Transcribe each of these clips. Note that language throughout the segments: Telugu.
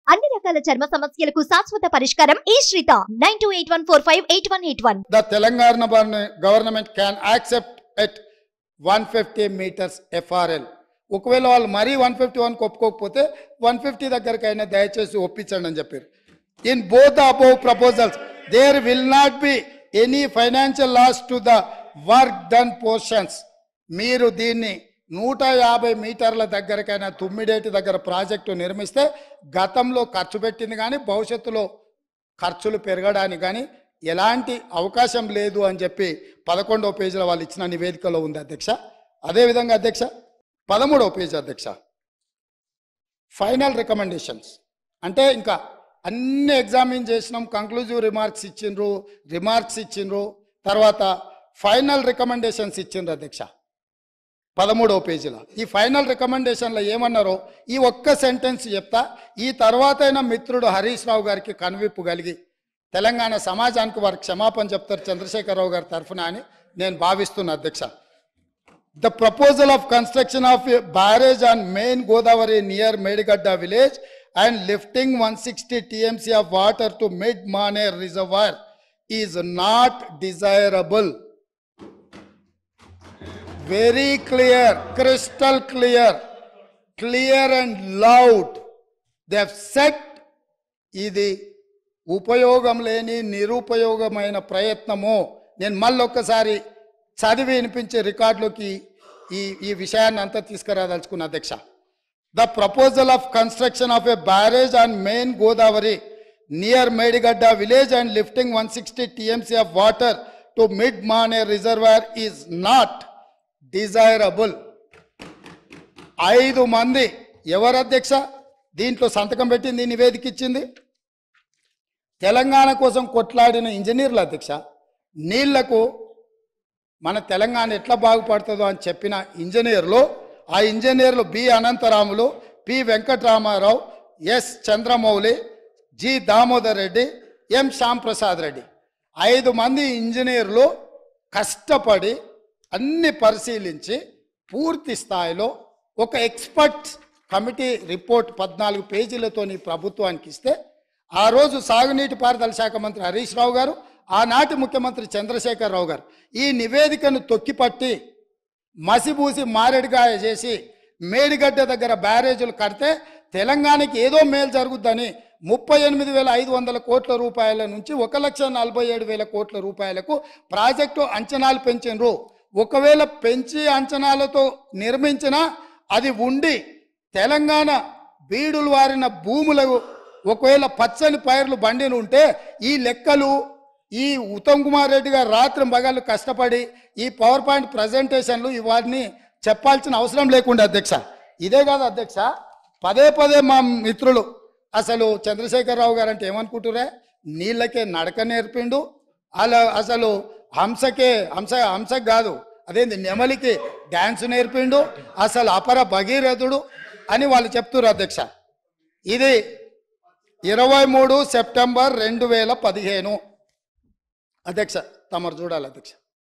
అన్ని రకాల చర్మ సమస్యలకు శాశ్వత పరిష్కారం ఈ శ్రీత nine two eight one four five eight one eight one the Telangana born- government can accept at 150 meters FRL. ఒకవేళ వాళ్ళు మరీ వన్ ఫిఫ్టీ వన్కి ఒప్పుకోకపోతే వన్ ఫిఫ్టీ దగ్గరకైనా దయచేసి ఒప్పించండి అని చెప్పారు in both the above proposals there will not be any financial loss to the work done portions మీరు దీన్ని నూట యాభై మీటర్ల దగ్గరకైనా తుమ్మిడేటి దగ్గర ప్రాజెక్టు నిర్మిస్తే గతంలో ఖర్చు పెట్టింది కానీ భవిష్యత్తులో ఖర్చులు పెరగడానికి కానీ ఎలాంటి అవకాశం లేదు అని చెప్పి పదకొండవ పేజీలో వాళ్ళు ఇచ్చిన నివేదికలో ఉంది అధ్యక్ష అదేవిధంగా అధ్యక్ష పదమూడవ పేజీ అధ్యక్ష ఫైనల్ రికమెండేషన్స్ అంటే ఇంకా అన్ని ఎగ్జామిన్ చేసినాం కంక్లూజివ్ రిమార్క్స్ ఇచ్చిండ్రు రిమార్క్స్ ఇచ్చిండ్రు తర్వాత ఫైనల్ రికమెండేషన్స్ ఇచ్చిండ్రు అధ్యక్ష పదమూడవ పేజీలో ఈ ఫైనల్ రికమెండేషన్లో ఏమన్నారో ఈ ఒక్క సెంటెన్స్ చెప్తా ఈ తర్వాత అయినా మిత్రుడు హరీష్ రావు గారికి కనువిప్పు కలిగి తెలంగాణ సమాజానికి వారికి క్షమాపణ చెప్తారు చంద్రశేఖరరావు గారి తరఫున అని నేను భావిస్తున్నా అధ్యక్ష the proposal of construction of barrage on main Godavari near Medigadda village and lifting one sixty TMC of water to mid Maner reservoir is not desirable very clear crystal clear clear and loud they said ఇది ఉపయోగం లేని నిరుపయోగమైన ప్రయత్నము నేను మళ్ళొక్కసారి చదివి వినిపించే రికార్డులోకి ఈ ఈ విషయాన్ని అంతా తీసుకురాదలుచుకున్న అధ్యక్ష the proposal of construction of a barrage on main Godavari near Medigadda village and lifting one sixty TMC of water to mid Maner reservoir is not desirable ఐదు మంది ఎవరు అధ్యక్ష దీంట్లో సంతకం పెట్టింది నివేదిక ఇచ్చింది తెలంగాణ కోసం కొట్లాడిన ఇంజనీర్ల అధ్యక్ష నీళ్లకు మన తెలంగాణ ఎట్లా బాగుపడుతుందో అని చెప్పిన ఇంజనీర్లు ఆ ఇంజనీర్లు B Anantharamulu P Venkatarama Rao S Chandramouli G Damodar Reddy M Shyamprasad Reddy ఐదు మంది ఇంజనీర్లు కష్టపడి అన్ని పరిశీలించి పూర్తి స్థాయిలో ఒక ఎక్స్పర్ట్ కమిటీ రిపోర్ట్ పద్నాలుగు పేజీలతోని ప్రభుత్వానికి ఇస్తే ఆ రోజు సాగునీటి పారుదల శాఖ మంత్రి హరీష్ రావు గారు ఆనాటి ముఖ్యమంత్రి చంద్రశేఖర్ రావు గారు ఈ నివేదికను తొక్కిపట్టి మసిబూసి మారేడుగాయ చేసి మేడిగడ్డ దగ్గర బ్యారేజీలు కడితే తెలంగాణకి ఏదో మేలు జరుగుద్దని ముప్పై ఎనిమిది వేల ఐదు వందల కోట్ల రూపాయల నుంచి ఒక లక్ష నలభై ఏడు వేల కోట్ల రూపాయలకు ప్రాజెక్టు అంచనాలు పెంచినరు ఒకవేళ పెంచి అంచనాలతో నిర్మించిన అది ఉండి తెలంగాణ బీడులు వారిన భూములకు ఒకవేళ పచ్చని పైర్లు బండిని ఉంటే ఈ లెక్కలు ఈ ఉత్తమ్ కుమార్ రెడ్డి గారు రాత్రి మగాళ్ళు కష్టపడి ఈ పవర్ పాయింట్ ప్రజెంటేషన్లు ఇవన్నీ చెప్పాల్సిన అవసరం లేకుండా అధ్యక్ష ఇదే కాదు అధ్యక్ష పదే పదే మా మిత్రులు అసలు చంద్రశేఖరరావు గారు అంటే ఏమనుకుంటురే నీళ్ళకే నడక నేర్పిండు అలా అసలు హంసకే హంస హంసకు కాదు అదేంది నెమలికి డ్యాన్స్ నేర్పిండు అసలు అపర భగీరథుడు అని వాళ్ళు చెప్తున్నారు అధ్యక్ష ఇది ఇరవై మూడు సెప్టెంబర్ రెండు వేల పదిహేను అధ్యక్ష తమరు చూడాలి అధ్యక్ష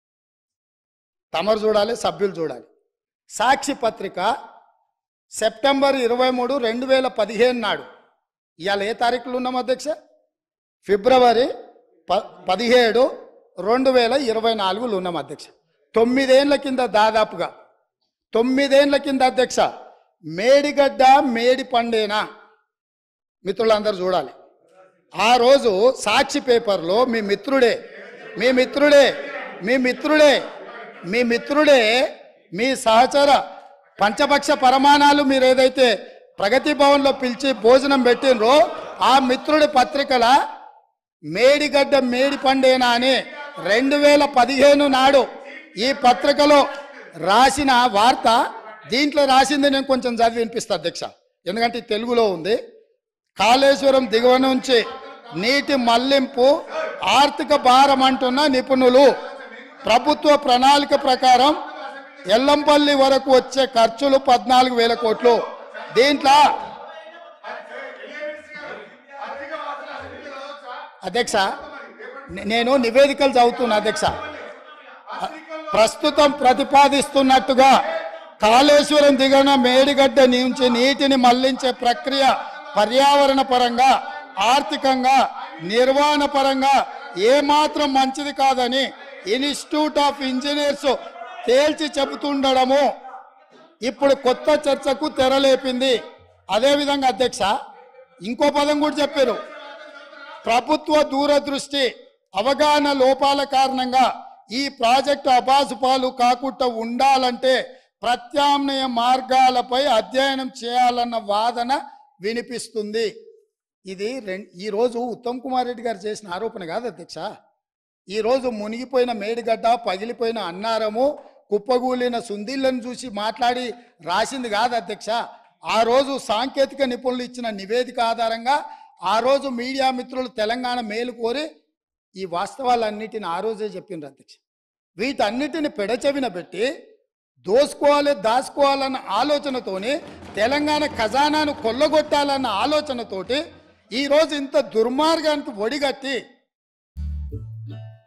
తమరు చూడాలి సభ్యులు చూడాలి సాక్షి పత్రిక సెప్టెంబర్ ఇరవై మూడు రెండు వేల పదిహేను నాడు ఇవాళ ఏ తారీఖులు ఉన్నాం అధ్యక్ష ఫిబ్రవరి ప పదిహేడు రెండు వేల ఇరవై నాలుగులో ఉన్నాం అధ్యక్ష తొమ్మిదేండ్ల కింద దాదాపుగా తొమ్మిదేండ్ల కింద అధ్యక్ష మేడిగడ్డ మేడి పండేనా మిత్రులందరూ చూడాలి ఆ రోజు సాక్షి పేపర్లో మీ మిత్రుడే మీ మిత్రుడే మీ మిత్రుడే మీ మిత్రుడే మీ సహచర పంచపక్ష పరమాణాలు మీరు ఏదైతే ప్రగతి భవన్లో పిలిచి భోజనం పెట్టినరో ఆ మిత్రుడి పత్రికల మేడిగడ్డ మేడి పండేనా అని రెండు వేల పదిహేను నాడు ఈ పత్రికలో రాసిన వార్త దీంట్లో రాసింది నేను కొంచెం చదివి వినిపిస్తా అధ్యక్ష ఎందుకంటే ఇది తెలుగులో ఉంది కాళేశ్వరం దిగువ నుంచి నీటి మళ్లింపు ఆర్థిక భారం అంటున్న నిపుణులు ప్రభుత్వ ప్రణాళిక ప్రకారం ఎల్లంపల్లి వరకు వచ్చే ఖర్చులు పద్నాలుగు వేల కోట్లు దీంట్లో అధ్యక్ష నే- నేను నివేదికలు చదువుతున్నా అధ్యక్ష ప్రస్తుతం ప్రతిపాదిస్తున్నట్టుగా కాళేశ్వరం దిగున మేడిగడ్డ నుంచి నీటిని మళ్లించే ప్రక్రియ పర్యావరణ పరంగా ఆర్థికంగా నిర్వహణ పరంగా ఏమాత్రం మంచిది కాదని ఇన్స్టిట్యూట్ ఆఫ్ ఇంజనీర్స్ తేల్చి చెబుతుండడము ఇప్పుడు కొత్త చర్చకు తెరలేపింది అదేవిధంగా అధ్యక్ష ఇంకో పదం కూడా చెప్పారు ప్రభుత్వ దూరదృష్టి అవగాహన లోపాల కారణంగా ఈ ప్రాజెక్టు అబాసుపాలు కాకుండా ఉండాలంటే ప్రత్యామ్నాయ మార్గాలపై అధ్యయనం చేయాలన్న వాదన వినిపిస్తుంది ఇది రెం- ఈరోజు ఉత్తమ్ కుమార్ రెడ్డి గారు చేసిన ఆరోపణ కాదు అధ్యక్ష ఈరోజు మునిగిపోయిన మేడిగడ్డ పగిలిపోయిన అన్నారము కుప్పగూలిన సుందిళ్ళను చూసి మాట్లాడి రాసింది కాదు అధ్యక్ష ఆ రోజు సాంకేతిక నిపుణులు ఇచ్చిన నివేదిక ఆధారంగా ఆ రోజు మీడియా మిత్రులు తెలంగాణ మేలు కోరి ఈ వాస్తవాలన్నిటిని ఆ రోజే చెప్పిండ్రు అధ్యక్ష వీటన్నిటిని పెడచెవిన పెట్టి దోసుకోవాలి దాచుకోవాలన్న ఆలోచనతోని తెలంగాణ ఖజానాను కొల్లగొట్టాలన్న ఆలోచనతోటి ఈరోజు ఇంత దుర్మార్గానికి ఒడిగట్టి